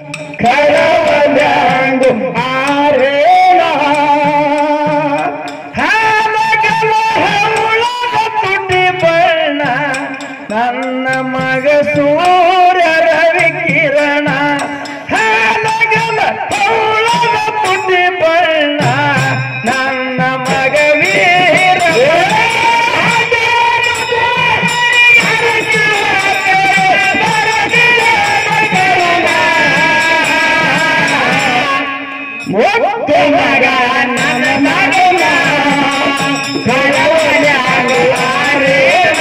ಕಳವಲ್ಯಾಂಗು ಆರೇಣ ಹಾಲಗಲ ಹವಳದ ತುಟಿ ಬಣ್ಣ ನನ್ನ ಮಗ ಸೂರ್ಯ ರವಿ ಕಿರಣ ಹಾಲಗಲ ಹವಳದ ತುಟಿ ಬಣ್ಣ ನನ್ನ ಮಗ ವೀರ ಮುತ್ತು ಮಗ ನನ್ನ ಮಗನ ಕಳವಳ್ಯಾಗು ಆರೇನ.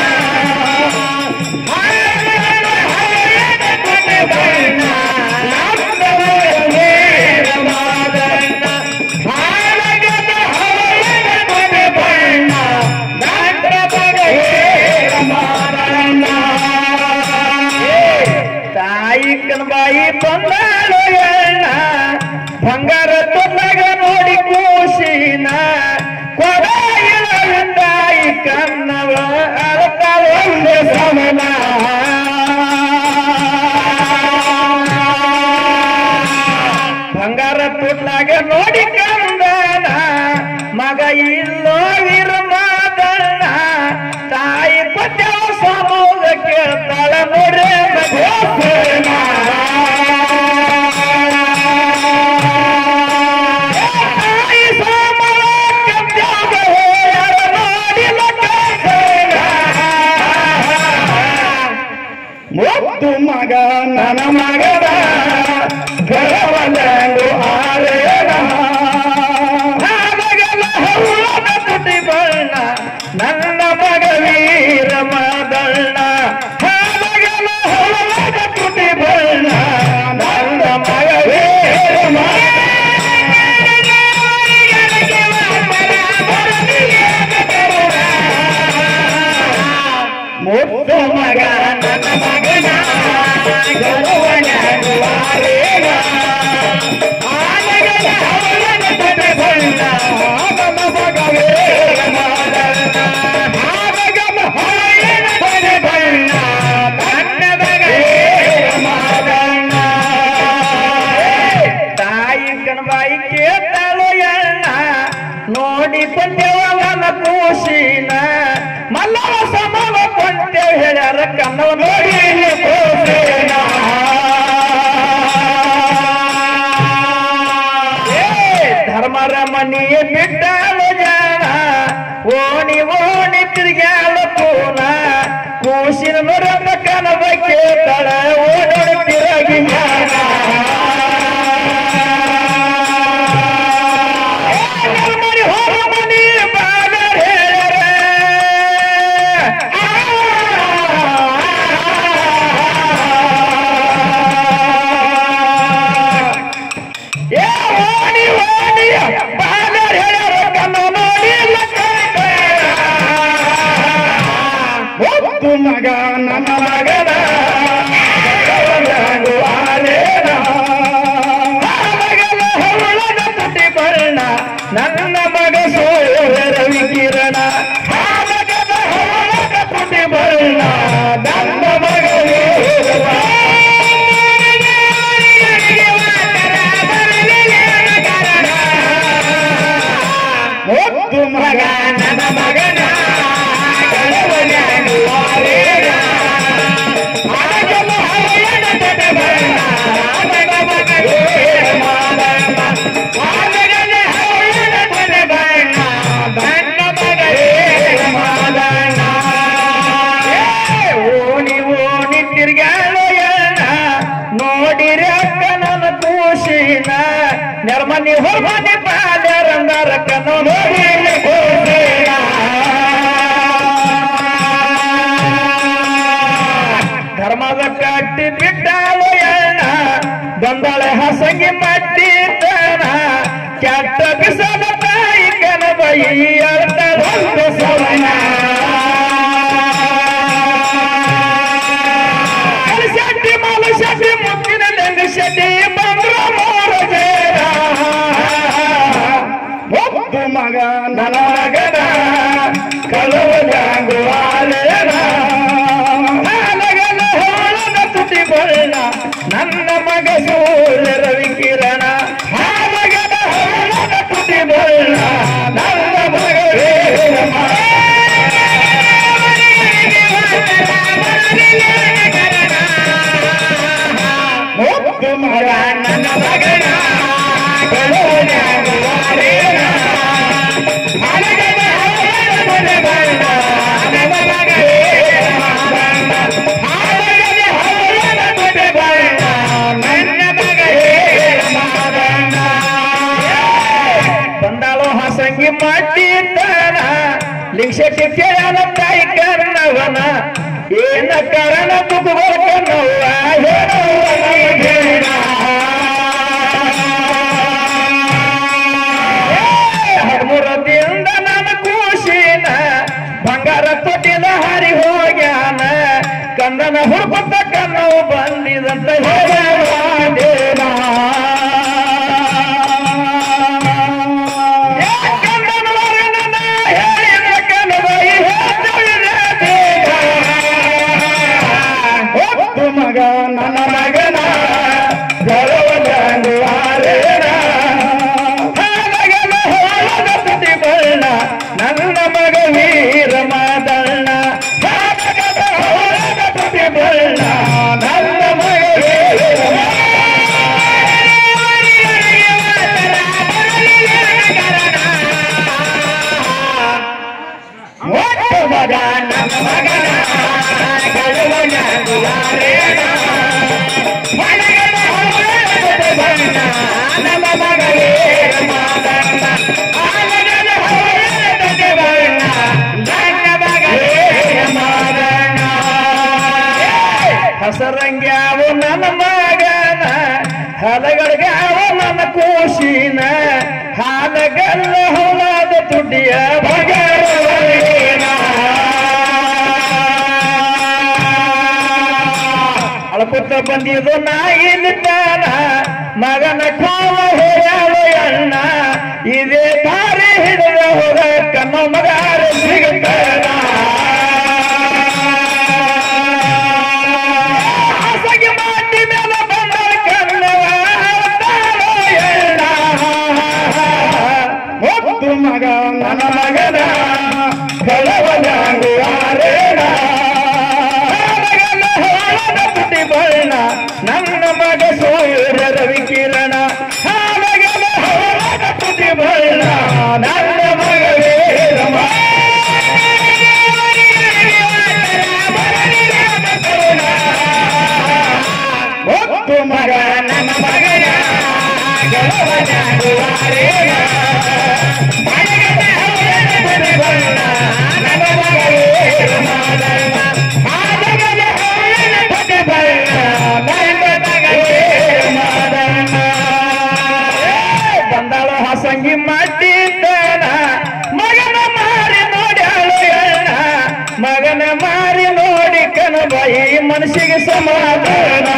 ಹಾಲಗಲ ಹವಳದ ತುಟಿ ಬಣ್ಣ ನನ್ನ ಮಗ ವೀರ ಮಾದಣ್ಣ. ಹಾಲಗಲ ಹವಳದ ತುಟಿ ಬಣ್ಣ ನನ್ನ ಮಗ ವೀರ ಮಾದಣ್ಣ. ತಾಯಿ ಕನ್ಬಾಯಿ ಬಂದಾಳು ಎಣ್ಣ ಬಂಗಾರ ತುಲ್ಲಗ ನೋಡಿ ಕೂಸಿನ ಕೊಡಾಯಿನ ತಾಯಿ ಕನ್ನವ ಅರ್ಥ ಒಂದೇ ಸಮನ ಬಂಗಾರ ತುಟ್ಲಾಗ ನೋಡಿ ಕಂದನ ಮಗ ಇಲ್ಲೋ ವಿರ್ಮಾದಣ್ಣ ತಾಯಿ ಪದ್ಯವ ಸಮೂಹ ಕೇಳ್ತಾಳ ನೋಡ್ರೆ ಮಗೋಪನ ತಾಯಿ ಸಮೂಹ ಕಬ್ಜಾಗ ಹೋಯಾರ ನೋಡಿ ಲಕ್ಕನ. ಮುತ್ತು ಮಗ ನನ್ನ ಮಗದ ಗರವಲಂಗು ಆರೇಣ ಹಾಲಗಲ ಹೌಳದ ತುಟಿ ಬಣ್ಣ ನನ್ನ ಮಗ ವೀರ ಮದಣ್ಣ ಹಾಲಗಲ ಹೌಳದ ತುಟಿ ಬಣ್ಣ ನನ್ನ ಮಗ ವೀರ ಮುತ್ತು ಮಗ ನನ್ನ ಮಗನ ಗರುವನಗುವಾರೇನ. ಆನೆಗಳ ಹವಳದ ತಡೆ ಬಣ್ಣ ನನ್ನ ಮಗ ವೀರ ಮದಣ್ಣ. ಆನೆಗಳ ಹವಳದ ತಡೆ ಬಣ್ಣ ನನ್ನ ಮಗ ವೀರ ಮದಣ್ಣ. ತಾಯಿ ಕಣ್ಬಾಯಿ ಕೇಳ್ತಾಳು ಎಣ್ಣ ನೋಡಿ ಕೊಂಡೆವ ನನ್ನ ಕೂಸಿನ ಮಲ್ಲವ ಸಮವ ಕೊಂಡೆವ್ ಹೇಳ್ಯಾರ ಕನ್ನವ ನೋಡಿ ಇಲ್ಲಿ ಕೂಸಿನ ಏ, ಧರ್ಮರ ಮನಿಯ ಬಿಟ್ಟಾಳು ಜಾಣ ಓಣಿ ಓಣಿ ತಿರ್ಗ್ಯಾಳ ಪೂನ ಕೂಸಿನ ನುರನ್ನ ಕನವ ಕೇಳ್ತಾಳ ಓಡೋಡಿ ತಿರುಗಿ ಮನಿ ಹೊರಮನಿ ಬಾಗರ್ ಹೇಳ್ಯಾರ. ಏ ಓಣಿ ಓಣಿ ಬಾಗರ್ ಹೇಳ್ಯಾರ ಕನ್ನ ನೋಡಿ ಒತ್ತು ಮಗ ನನ್ನ ಮಗನ ಗಗನವು ಆರೇನ. ಮಗನ ಹವಳದ ತುಟಿ ಬಣ್ಣ ನನ್ನ ಮಗ ಸೂರ್ಯ ರವಿ ಕಿರಣ ಆ ಮಗನ ಹವಳದ ತುಟಿ ಬಣ್ಣ ನನ್ನ ಮಗ ವೀರ. ಮುತ್ತು ಮಗ ನನ್ನ ಮಗನ ಗಣವನನು ಆರೇನ. ಆಗಮ ಹವಳದ ತುಟಿ ಬಣ್ಣ ನನ್ನ ಮಗ ವೀರ ಮಾದಣ್ಣ. ಆಗಮನ ಹವಳದ ತುಟಿ ಬಣ್ಣ ನನ್ನ ಮಗ ವೀರ ಮಾದಣ್ಣ. ಏ, ಓಣಿ ಓಣಿ ತಿರ್ಗ್ಯಾಳು ಎಣ್ಣ ನೋಡಿರಿ ಅಕ್ಕ ನನ್ನ ಕೂಸಿನ ನೆರ್ಮನಿ ಹೊರಮನಿ ಬಾಲ್ಯರಂದರ ಕನ್ನು ನೋಡಿ ಇಲ್ಲಿ ಕೂಸಿನ ಧರ್ಮದ ಕಟ್ಟಿ ಬಿಟ್ಟಾಳು ಎಣ್ಣ ಗಂದಳೆ ಹಸಂಗಿ ಮಟ್ಟಿದ್ದನ ಕೆಟ್ಟ ಬಿಸದ ತಾಯಿ ಕನಬೈ ಅರ್ಥ ಒಂದು ಸವನ ಶೆಟ್ಟಿ ಮಾಲ ಶೆಟ್ಟಿ ಮುತ್ತಿನ ಲೆಂಗ ಶೆಟ್ಟಿ ಬಂದ್ರ ಮೋರ ಜೇರ ಮುತ್ತು ಮಗ ನನ್ನ ಮಗನ ಕಳುವ ಆಲೇನ ಹಾಲಗಲ ಹೋಳದ ತುಟಿ ಬಣ್ಣ ನನ್ನ ಮಗ ಸೂರ ಒತ್ತು ಮಗ ನನ್ನ ಮಗನ ಕಳುವನಾಗುವ ರೇಣ. ಹಲಗದ ಹಲಗದ ಮನೆ ಬಣ್ಣ, ನಮ್ಮ ಮಗನೇ ಮಾದಣ್ಣ. ಹಲಗದ ಹಲಗದ ಮನೆ ಬಣ್ಣ, ನನ್ನ ಮಗನೇ ಮಾದಣ್ಣ. ಬಂದಾಳು ಹಸಂಗಿ ಮಾಡಿದ್ದಾನ ಲಿಂಗಶೆಟ್ಟಿ ಕೇಳನ ತಾಯಿ ಕರ್ಣವನ ಏನ ಕಾರಣ ತುಗುವರ್ಕನವ್ವ ಹದಿಮೂರದಿಂದ ನನ್ನ ಕೂಸಿನ ಬಂಗಾರ ತೊಟ್ಟಿನ ಹರಿ ಹೋಗ್ಯಾನ ಕಂದನ ಹುಡುಕುತ್ತ ಕನ್ನವು ಬಂದಿದಂತ ಮಗ ನನ್ನ ಮಗನ ಗೌರವರೇಣ ಬಣ್ಣ ನನ್ನ ಮಗ ವೀರ ಮಾದಣ್ಣ ಬಣ್ಣ ನನ್ನ ಮಗ ವೀರ ಒಟ್ಟ ಮಗ ನನ್ನ ಮಗನ ಗೌರವರೇಣ ಬಣ್ಣ ನಮ್ಮ ಮಗ ವೀರ ಮಾದಣ್ಣ ಆಲಗದ ಹೊರಗದ ಬಣ್ಣ ನನ್ನ ಮಗ ವೀರ ಮಾದಣ್ಣ ಹಸರಂಗ್ಯಾವು ನನ್ನ ಮಗನ ಹಲಗಡ್ಗಾವ ನನ್ನ ಕೂಸಿನ ಹಾಲಗಲ್ಲ ಹೊಲದ ತುಡಿಯ ಭಗವರೇನ ಅಳಪುತ್ತ ಬಂದಿದ್ದು ನಾ ಇಲ್ಲಿದ್ದಾನ ಮಗನ ಕಾವ ಹೇಳೋ ಅಣ್ಣ ಇದೇ ದಾರಿ ಹಿಡಿದ ಹೋದ ಕಣ್ಣ ಮಗ ಸಿಗುತ್ತಾನ ಆಸೆಗೆ ಮಾಟಿ ಮೇಲೆ ಬಂದ ಕಣ್ಣವ ತಾರೋ ಎಳ್ಳ. ಒತ್ತು ಮಗ ನನ್ನ ಮಗನ ಕಳವನಾಗುವಾರೇಣ ಪುಟಿ ಬಣ್ಣ ನನ್ನ ಮಗ ಸೂರ್ಯ ರವಿ ಕಿರಣ ಹಾಲಗಲ ಹೊರಗ ಪುಟಿ ಬಣ್ಣ ನನ್ನ ಮಗ ವೀರಮ ಒತ್ತು ಮಗ ನನ್ನ ಮಗನ ಗೆಲುವನಾಗುವಾರೇನ. ಮನೆಗದ ಹವಳದ ಪುಟಿ ಬಣ್ಣ ನನ್ನ ಮಗ ವೀರಮಾದಣ್ಣ. ಹಾಲಗಲ ಹೊರಗ ಪುಟಿ ಬಣ್ಣ ನನ್ನ ಮಗ ವೀರಮಾದಣ್ಣ. ಬಂದಾಳ ಹಸಂಗಿ ಮಾಡಿದ್ದಾನ ಮಗನ ಮಾರಿ ನೋಡ್ಯಾಳು ಎಣ್ಣ ಮಗನ ಮಾರಿ ನೋಡಿ ಕನಬಾಯಿ ಮನಸ್ಸಿಗೆ ಸಮಾಧಾನ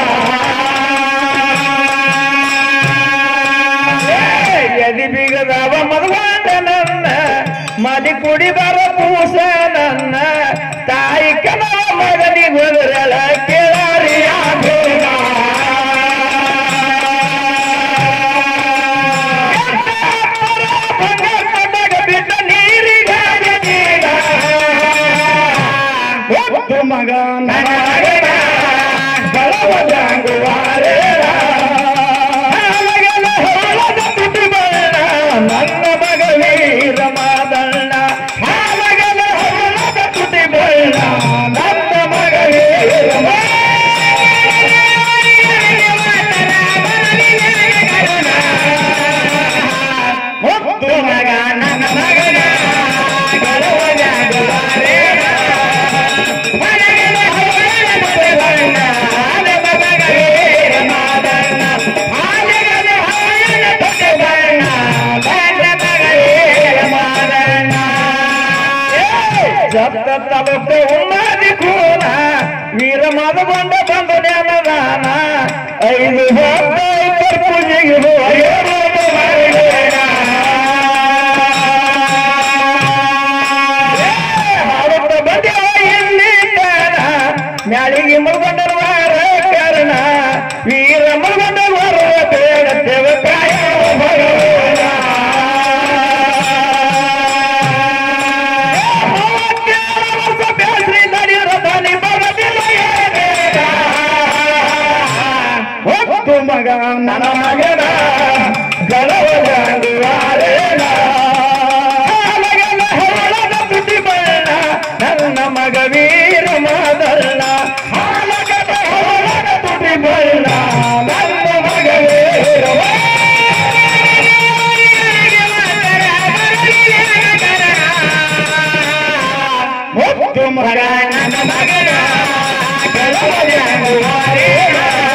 ಎದಿ ಬೀಗದವ ಮದುವಾದ ನನ್ನ ಮದಿ ಕುಡಿ ಬರ ಪೂಸ ನನ್ನ ತಾಯಿ ಕನವ ಮಗನಿಗೆ ಹೋದ್ರಳ ಕೇಳಾರಿ ಬಿಟ್ಟ ನೀರಿಗಾಗಿ ನೀರ ಒತ್ತು ಮಗ ನನಗನ ಬಳವಜಾಂಗುವಾರೇರ ಹಾಲಗಲ ಹೊಲದ ತುಟಿ ಬಣ್ಣ ನನ್ನ ಮಗ ವೀರ ಮಾದಣ್ಣ ಹಾಲಗಲ ಹೊಲದ ತುಟಿ ಬಣ್ಣ ನನ್ನ ಮಗ ವೀರ ಮುತ್ತು ಮಗ ನನ್ನ ಮಗನ ಗೌರವಜಾಂಗುವಾರೇರ ಮನೆಗಳ ಹೊರಗಡೆ ಬಣ್ಣ ನನ್ನ ಮಗ ವೀರ ಮಾದಣ್ಣ ಹಾಲಗಲ ಹೊರಗಡೆ ಬಣ್ಣ ನನ್ನ ಮಗ ವೀರ ಮಾದಣ್ಣ ಜಪ್ತ ತಲುಪೆ ಉನ್ನಾದಿ ಕೂನ ವೀರ ಮದಗೊಂಡ ಬಂದ ಜ್ಞಾನದಾನ ಐದು ಹೊತ್ತ ಇಬ್ಬರು ಪೂಜೆಗೆ ಹೋಗ್ಯಾರು ಮರಿಬೇಡ. ಹಾಡುತ್ತ ಬಂದೆವ ಇಲ್ಲಿದ್ದಾನ ಮ್ಯಾಳಿಗೆ ಮಲ್ಕೊಂಡರು ವಾರ ಕಾರಣ ವೀರ ಮಲ್ಕೊಂಡರು ವಾರ ಬೇಡತ್ತೇವ ಕಾಯ ಭಗವಾನ ಮೂವತ್ತೇಳು ವರ್ಷ ಬೇಸ್ರಿ ನಡೆಯುವ ದಾನಿ ಬರದಿಲ್ಲ ಏನೇನ. ಒತ್ತು ಮಗ ನನ್ನ ಮಗನ ಗಳವಜಾಂಡು ಆರೇನ ಹಾಲಗಲ ಹವಳದ ತುಟಿ ಬಣ್ಣ ನನ್ನ ಮಗ ವೀರ ಮಾದಣ್ಣ ಹಾಲಗಲ ಹವಳದ ತುಟಿ ಬಣ್ಣ ನನ್ನ ಮಗ ವೀರ ಮುತ್ತು ಮಗ ನನ್ನ ಮಗನ ಗಳವಜಾಂಡು ಆರೇನ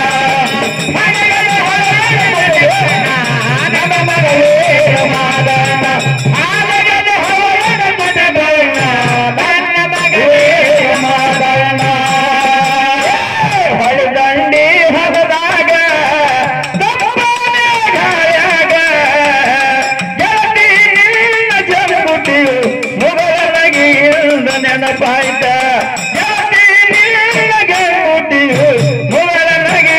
ಹೊಳದಂಡಿ ಹಗದಾಗ ಗೆಳತಿ ನಿನ್ನ ಜಂಬುಟಿಯು ಮುಗಲಗಿ ನೆನಪಾಯ್ತ ಗೆಳತಿ ನಿನ್ನ ಜಂಬುಟಿಯು ಮುಗಲಗಿ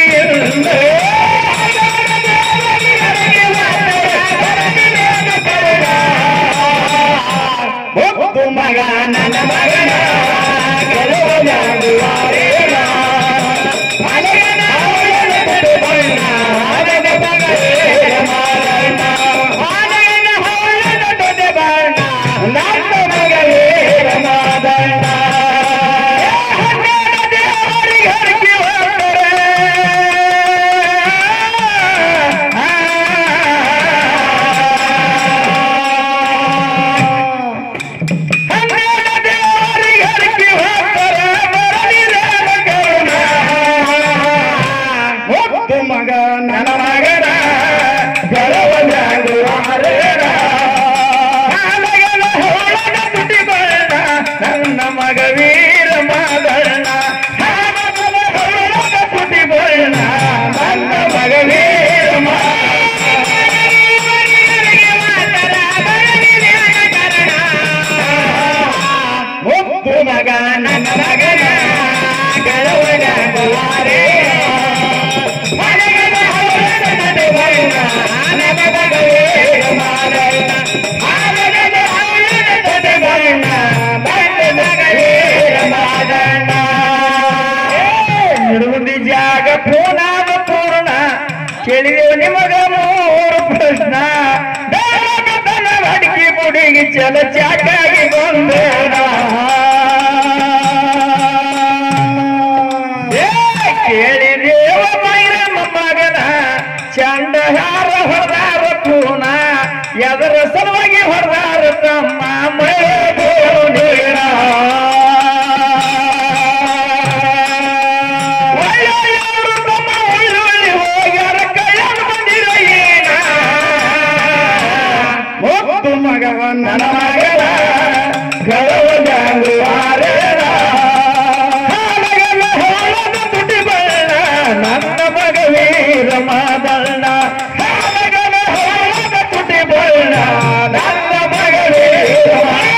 ಒತ್ತು ಮಗ ನನ್ನ ಮಗನ ಗೆಲುವ ಜಾಗುವಾರೇನ ಮನೆಯನ ಅವಳನ ಬಿಟ್ಟು ಬಣ್ಣ ಮನೆಯ ಮಗಳೇ ಮಾರಣ್ಣ ಮನೆಯನ ಅವಳನ ಬಿಟ್ಟು ಬಣ್ಣ ನನ್ನ ಮಗಳೇ ಮಾದಣ್ಣ ಹನ್ನೆರಡು ದೇವರಿಗೆ ಹರಕೆ ಹನ್ನೆರಡು ದೇವರಿಗೆ ಹರಕೆ ಹೋಗ್ತಾರೆ ಬರಲಿದೆ ಕರುಣ ಮುತ್ತು ಮಗ ನನ್ನ ಮಗನ ಗಳವ ಜಾಗುವಾರೇನ ಹಾಲಗಲ ಹೋಳದ ತುಟಿ ಬಣ್ಣ ನನ್ನ ಮಗ ವೀರ ಮಾದಣ್ಣ ಹಾಲಗಲ ಹೋಳದ ತುಟಿ ಬಣ್ಣ ನನ್ನ ಮಗ ವೀರ ಮುತ್ತು ಮಗ ನನ್ನ ಮಗನ ಗಳವ ಜಾಗುವಾರೇನ ಮನೆಗಳ ಹವಳದ ನಡೆ ಬಣ್ಣ ನನ್ನ ಮಗ ವೀರ ಮಾದಣ್ಣ ಹಾಲಗಲ ಹೋಳದ ತುಟಿ ಬಣ್ಣ ನನ್ನ ಮಗ ವೀರ ಮಾದಣ್ಣ ನಿಡುವುದಿ ಜಾಗ ಪೂರ್ಣಾದ ಪೂರ್ಣ ಕೇಳಿದೆವು ನಿಮಗ ಮೂರು ಪ್ರಶ್ನ ಬೆಳಗತನ ಅಡಿಕೆ ಬುಡಿಗೆ ಚಲ ಚಾಕಾಗಿ ಬಂದೇಣ ಏ, ಕೇಳಿದೇವ ಮೈರಮ್ಮ ಮಗನ ಚಂಡ ಹಾರ ಹೊರದಾರ ಪೂರ್ಣ ಎದರ ಸಲುವಾಗಿ ಹೊರದಾರ ತಮ್ಮ ಮೈ ಬೋಡಿನ ಒಳ್ಳೆಯವರು ತಮ್ಮ ಒಳ್ಳೆ ಹೋಗ್ಯಾರ ಕೈಯನ್ನು ಬಂದಿರ ಏನ ಮುತ್ತು ಮಗ ನನ್ನ ಮಗನ ಗಳವ ಜಾಗುವಾರೇನ ಹಾಲಗಲ ಹೋಳದ ತುಟಿ ಬಣ್ಣ ನನ್ನ ಮಗ ವೀರ ಮಾದಣ್ಣ ಹಾಲಗಲ ಹೋಳದ ತುಟಿ ಬಣ್ಣ ನನ್ನ ಮಗ ವೀರ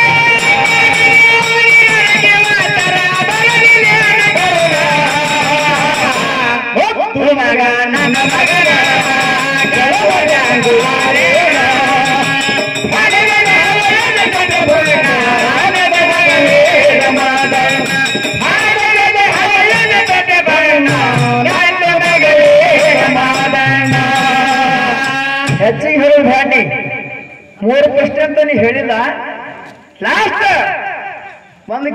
ಮುತ್ತು ಮಗ ನನ್ನ ಮಗನ ಗಳವ ಜಾಗುವಾರೇನ ಹಾಲಗಲ ಹೋಳದ ತುಟಿ ಬಣ್ಣ ನನ್ನ ಮಗ ವೀರ ಮಾದಣ್ಣ ಹಾಲಗಲ ಹೋಳದ ತುಟಿ ಬಣ್ಣ ನನ್ನ ಮಗ ವೀರ ಮಾದಣ್ಣ ಹೆಚ್ಚಿಗೆ ಹೇಳೋದು ಬ್ಯಾಡಿ ಮೂರು ಪ್ರಶ್ನೆ ಅಂತ ನೀ ಹೇಳಿದ ಲಾಸ್ಟ್ ಒಂದು